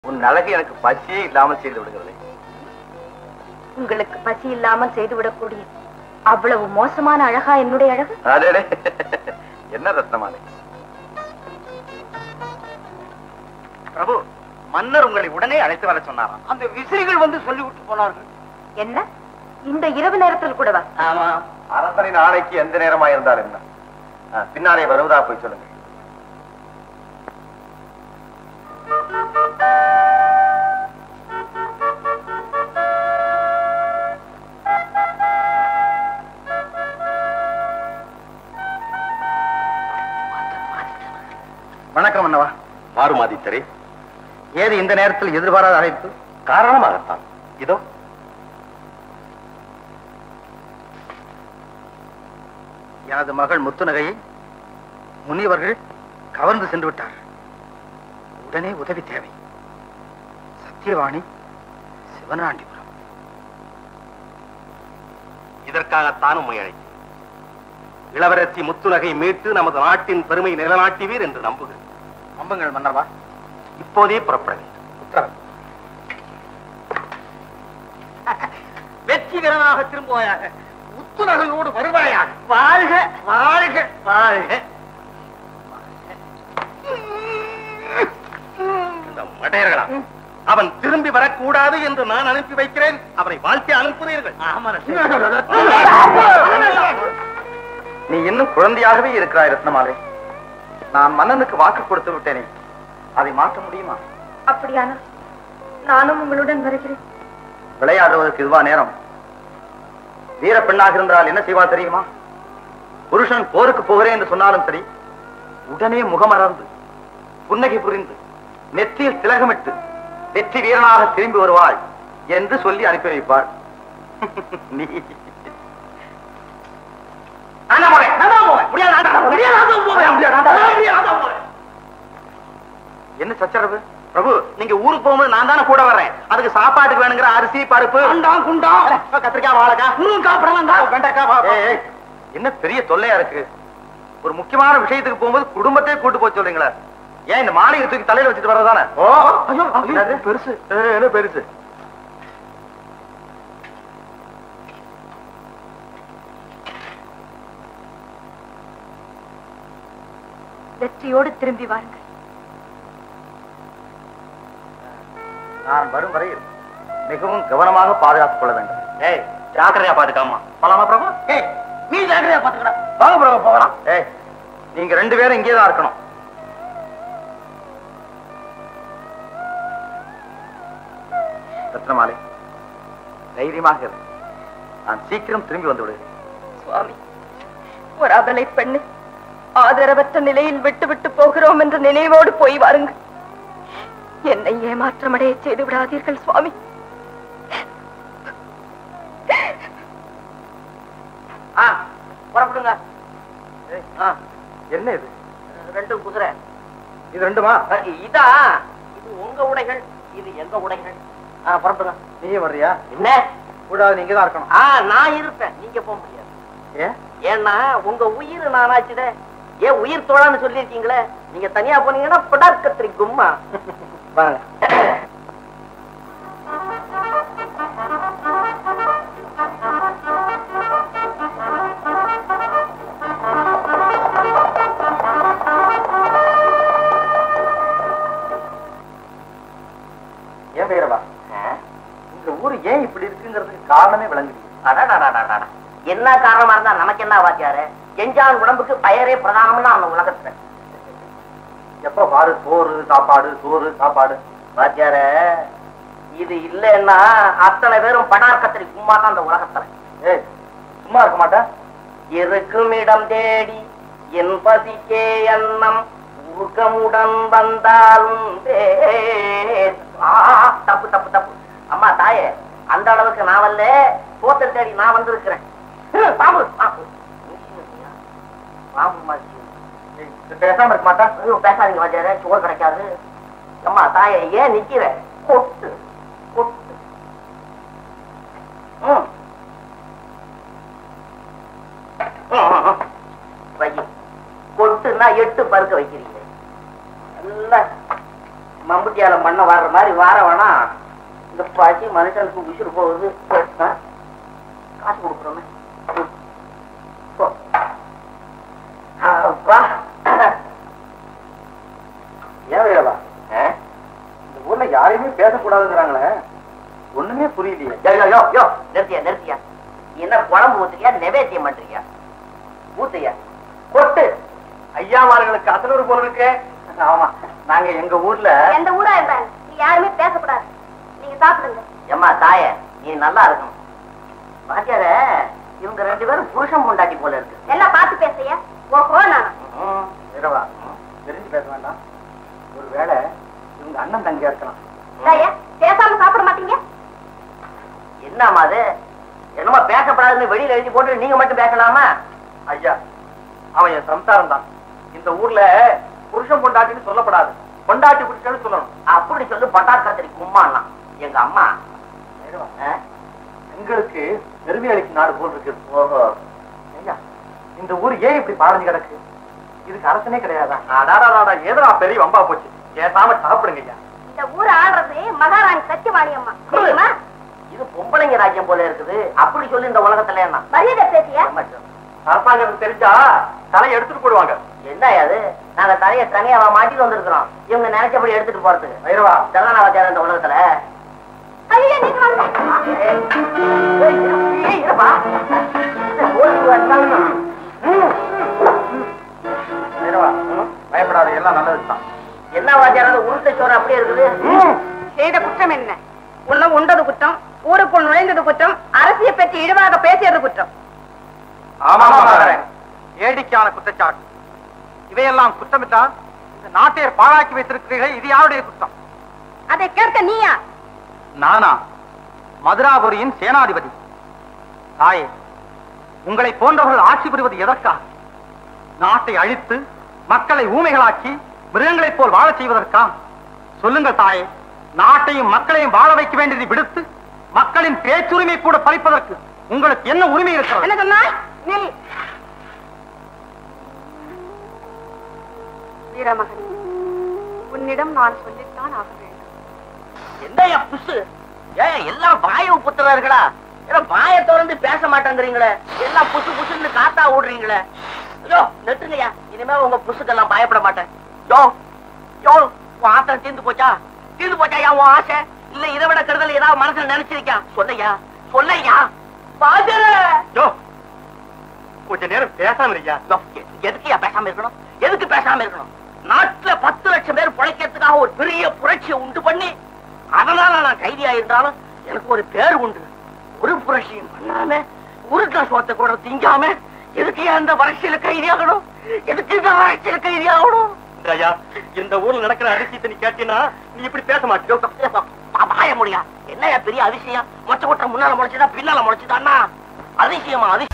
உன் அழகு எனக்கு பசியே இல்லாமல் செய்து விடுகிறது உங்களுக்கு பசி இல்லாமல் செய்துவிடக்கூடிய அவ்வளவு மோசமான அழகா என்னுடைய அழகு அடடே என்ன ரத்னமாலை பிரபு மன்னர் உங்களை உடனே அழைத்து வர சொன்னாராம் அந்த விசிறிகள் வந்து சொல்லிவிட்டு போனார்கள் என்ன இந்த இரவு நேரத்தில் கூடவா ஆமா அரசனின் ஆணைக்கு எந்த நேரமா இருந்தால் என்ன ஆ, பின்னாலே வருவதா போய் சொல்லுங்க வணக்கம் அண்ணவா மாறுமாதித்தரே ஏது இந்த நேரத்தில் எதிர்பாராத அழைப்பு காரணமாகத்தான் இதோ எனது மகள் முத்துநகையை முனிவர்கள் கவர்ந்து சென்று விட்டார் உடனே உதவி தேவை சத்தியவாணி சிவனாண்டிபுரம் இதற்காகத்தான் உண்மை அழைத்தேன் இளவரசி முத்துநகை மீட்டு நமது நாட்டின் பெருமை நிலநாட்டுவீர் என்று நம்புகிறேன் நம்புங்கள் மன்னவா இப்போதே புறப்பட வேண்டும் உத்தரவு வெற்றி வீரனாக திரும்புவாயாக முத்துநகையோடு வருவாயாக வாழ்க வாழ்க வாழ்க இந்த மடையர்களா அவன் திரும்பி வரக்கூடாது என்று நான் அனுப்பி வைக்கிறேன் அவரை வாழ்க்கை அனுப்புகிறீர்கள் நீ இன்னும் குழந்தையாகவே இருக்கிறாய் ரத்னமாலை நான் மன்னனுக்கு வாக்கு கொடுத்து விட்டேனே அதை மாற்ற முடியுமா அப்படியானால் நானும் உங்களுடன் வருகிறேன் விளையாடுவதற்கு இதுவா நேரம் வீர பெண்ணாக இருந்தால் என்ன செய்வாள் தெரியுமா புருஷன் போருக்கு போகிறேன் என்று சொன்னாலும் சரி உடனே முகமறந்து புன்னகை புரிந்து நெற்றியில் திலகமிட்டு வெற்றி வீரனாக திரும்பி வருவாள் என்று சொல்லி அனுப்பி வைப்பாள் நீ நான் தான் போறேன், நான் தான் போறேன். முடியாது, நான் தான் போறேன். முடியாது, நான் தான் போறேன். முடியாது, நான் தான் போறேன். என்ன சச்சரவு பிரபு நீங்க ஊருக்கு போகும்போது நான் தானே கூட வர்றேன் அதுக்கு சாப்பாட்டுக்கு வேணுங்கிற அரிசி பருப்பு குண்டாம், குண்டாம். கத்திரிக்காய் வாழைக்காய் முருங்கக்காய், புடலங்காய். வெண்டைக்காய் வா- ஏய், ஏய், என்ன பெரிய தொல்லையா இருக்கு ஒரு முக்கியமான விஷயத்துக்கு போகும்போது குடும்பத்தையே கூட்டு போய் சொல்றீங்களா ஏன் இந்த மாளிகை தூக்கி தலையில வச்சுட்டு வர்றதானே ஓ ஐயோ, ஐயோ, என்னது? பெருசு ஏய், என்ன பெருசு வெற்றியோடு திரும்பி வாருங்கள் நான் வரும் வரையில் மிகவும் கவனமாக பாதுகாத்துக் கொள்ள வேண்டும் ஏய் ஜாக்கிரதையா பாத்துக்காமா போலாமா பிரபு ஏய், நீ ஜாக்கிரதையா பாத்துக்கடா வாங்க பிரபு போகலாம் ஏய் நீங்க ரெண்டு பேரும் இங்கே தான் இருக்கணும் ரத்னமாலை தைரியமாக இரு நான் சீக்கிரம் திரும்பி வந்து விடுகிறேன் சுவாமி ஒரு அபலை பெண்ணு ஆதரவற்ற நிலையில் விட்டு விட்டு போகிறோம் என்ற நினைவோடு போய் வாருங்கள் என்னை ஏமாற்றமடைய செய்து விடாதீர்கள் சுவாமி ஆ, புறப்படுங்க ஏய், ஆ, என்ன இது ரெண்டு குதிரை இது ரெண்டுமா அஹ், இதா இது உங்க உடைகள் இது எங்க உடைகள் ஆ, புறப்படுங்க நீயே வர்றியா என்ன கூடாது நீங்க தான் இருக்கணும் ஆ நான் இருப்பேன் நீங்க போக முடியாது ஏன் ஏன்னா உங்க உயிர் நானாச்சுதே ஏன் உயிர் தோழான்னு சொல்லியிருக்கீங்களே நீங்க தனியா போனீங்கன்னா பிடார்கத்திரி கும்மா வாங்க ஏன் பேரவா இந்த ஊரு ஏன் இப்படி இருக்குங்கிறதுக்கு காரணமே விளங்குது அடடடடடட. என்ன காரணமா இருந்தா நமக்கு என்ன வாத்தியாரு எஞ்சான் உடம்புக்கு பயரே பிரதானம்னா அந்த உலகத்துல எப்ப பாரு சோறு சாப்பாடு சோறு சாப்பாடு வாத்தியார இது இல்லைன்னா அத்தனை பேரும் படார்கத்திரி கும்மா தான் அந்த உலகத்துல ஏய் சும்மா இருக்க மாட்டேன் இருக்கும் இடம் தேடி என் பசிக்கே எண்ணம் உருக்கமுடன் வந்தாலும் தேர். ஆ, தப்பு தப்பு தப்பு அம்மா தாயே அந்த அளவுக்கு நான் வரல போத்தல் தேடி நான் வந்திருக்கிறேன் ஹம், பாம்பு பாம்பு பாம்பு மாதிரி ஏய், இது பேசாம இருக்க மாட்டேன் ஐயோ, பேசாதீங்க வாத்தியாரே சோறு கிடைக்காது அம்மா தாயே ஏன் நிக்கிற கொட்டு கொட்டு ம். ம், ம், ம். வை கொட்டுன்னா எட்டு பருக்க வைக்கிறீங்க நல்லா மம்புட்டியால மண்ணை வாடுற மாதிரி வார வேணாம் இந்த பசி மனுஷனுக்கு உசுறு போகுது ஆ? காசு கொடுக்குறோமே ம். போ. அப்பா ஏன் வீரவா இந்த ஊர்ல யாரையுமே பேசக்கூடாதுங்கிறாங்களே ஒண்ணுமே புரியலையே யோ, யோ, யோ, யோ, நிறுத்தியா நிறுத்தியா என்ன குழம்பு ஊத்துறியா நெவேத்தியம் பண்றியா ஊத்தையா கொட்டு ஐயாமார்களுக்கு அசலூர் போல இருக்கு ஆமா நாங்க எங்க ஊர்ல எந்த ஊரா இருந்தாங்க நீ யாருமே பேசக்கூடாது நீங்க சாப்பிடுங்க ஏம்மா தாய நீ நல்லா இருக்கணும் பாத்தியார இவங்க ரெண்டு பேரும் புருஷன் முண்டாட்டி போல இருக்கு எல்லாம் பார்த்து பேசையா ஓஹோ நானா ம், வீரவா தெரிஞ்சு பேச வேண்டாம் ஒருவேளை இவங்க அண்ணன் தங்கியா இருக்கலாம் தாயா பேசாம சாப்பிட மாட்டீங்க என்னம்மா அது என்னமோ பேசப்படாதுன்னு வெளியில எழுதி போட்டு நீங்க மட்டும் பேசலாமா ஐயா அவன் என் சம்சாரம் தான் இந்த ஊர்ல புருஷன் பொண்டாட்டின்னு சொல்லப்படாது பொண்டாட்டி புருஷன்னு சொல்லணும் அப்படி சொல்லு பட்டாக்கத்திரி கும்மாண்ணா எங்க அம்மா வீரவா, ஆ? எங்களுக்கு பெருமையளிக்கும் நாடு போல் இருக்கு ஓஹோ ஐயா இந்த ஊர் ஏன் இப்படி பாடஞ்சு கிடக்கு இதுக்கு அரசனே கிடையாதா அடாடாடா ஏதோ பெரிய வம்பா போச்சு ஏசாம சாப்பிடுங்க ஐயா இந்த ஊரை ஆள்றது மகாராணி சத்தியவாணி அம்மா தெரியுமா இது பொம்பளைங்க ராஜ்யம் போல இருக்குது அப்படி சொல்லு இந்த உலகத்துல என்ன மரியாதை பேசியா அரசாங்கத்துக்கு தெரிஞ்சா தலையை எடுத்துட்டு போடுவாங்க என்ன அது நாங்க தலைய தனியாவா மாட்டிட்டு வந்திருக்கிறோம் இவங்க நினைச்சபடி எடுத்துட்டு போறதுக்கு வைரவா தெலங்கானா வச்சாரு இந்த உலகத்துல ஐயா நீங்க வாங்க ஏய், ஏய், இரு- ஏய், இருப்பா. ஏய், ஓடி வந்தாலுமா? ம். வைரவா பயப்படாத எல்லாம் நல்லதுதான் என்ன வாத்தியாரம் உருட்டை சோறு அப்படியே இருக்குது செய்த குற்றம் என்ன உன்ன உண்டது குற்றம் ஊருக்குள் நுழைந்தது குற்றம் அரசியை பற்றி இழிவாக பேசியது குற்றம் ஆமா ஏடிக்கான குற்றச்சாட்டு இவையெல்லாம் குற்றமிட்டா இந்த நாட்டை பாழாக்கி வைத்திருக்கிறீர்கள் இது யாருடைய குற்றம் அதை கேட்க நீயா நானா மதுராபுரியின் சேனாதிபதி தாயே உங்களை போன்றவர்கள் ஆட்சி புரிவது எதற்காக நாட்டை அழித்து மக்களை ஊமைகளாக்கி மிருகங்களைப் போல் வாழச் செய்வதற்கா சொல்லுங்கள் தாயே நாட்டையும் மக்களையும் வாழ வைக்க வேண்டியதை விடுத்து மக்களின் பேச்சுரிமை கூட பறிப்பதற்கு உங்களுக்கு என்ன உரிமை இருக்கிறது என்ன சொன்னாய் நில் வீரமகன் உன்னிடம் நான் சொல்லித்தான் ஆக வேண்டும் என்னையா புசு ஏன் எல்லாம் வாய புத்துறார்களா ஏன்னா வாய திறந்து பேச மாட்டேங்கிறீங்களே எல்லாம் புசு புசுன்னு காத்தா ஓடுறீங்களே ஐயோ நெட்டுங்கய்யா இனிமே உங்க புசுக்கெல்லாம் பயப்பட மாட்டேன் யோ யோ உன் ஆத்திரம் தீர்ந்து போச்சா தீர்ந்து போச்சா யா உன் ஆசை இல்ல இதை விட கெடுதல் ஏதாவது மனசுல நினைச்சிருக்கியா சொல்லையா சொல்லையா பாஜர யோ, கொஞ்ச நேரம் பேசாம இருக்கியா எதுக்குயா பேசாம இருக்கணும் எதுக்கு பேசாம இருக்கணும் நாட்டுல பத்து லட்சம் பேர் பிழைக்கிறதுக்காக ஒரு பெரிய புரட்சியை உண்டு பண்ணி அதனால நான் கைதியா இருந்தாலும் எனக்கு ஒரு பேர் உண்டு ஒரு புரட்சியும் பண்ணாம உருட்ட சோத்தை கூட திங்காம எதுக்கு அந்த வறட்சியில கைதியாகணும் எதுக்கு இந்த வறட்சியில கைதியாகணும் ஐயா இந்த ஊர்ல நடக்கிற அதிசயத்தை நீ கேட்டீங்கன்னா நீ இப்படி பேச மாட்டேன் பாய முடியா என்னையா பெரிய அதிசயம் மொச்ச கொட்டை முன்னால முளைச்சுதா பின்னால முளைச்சுதான்னா அதிசயமா அதிசயம்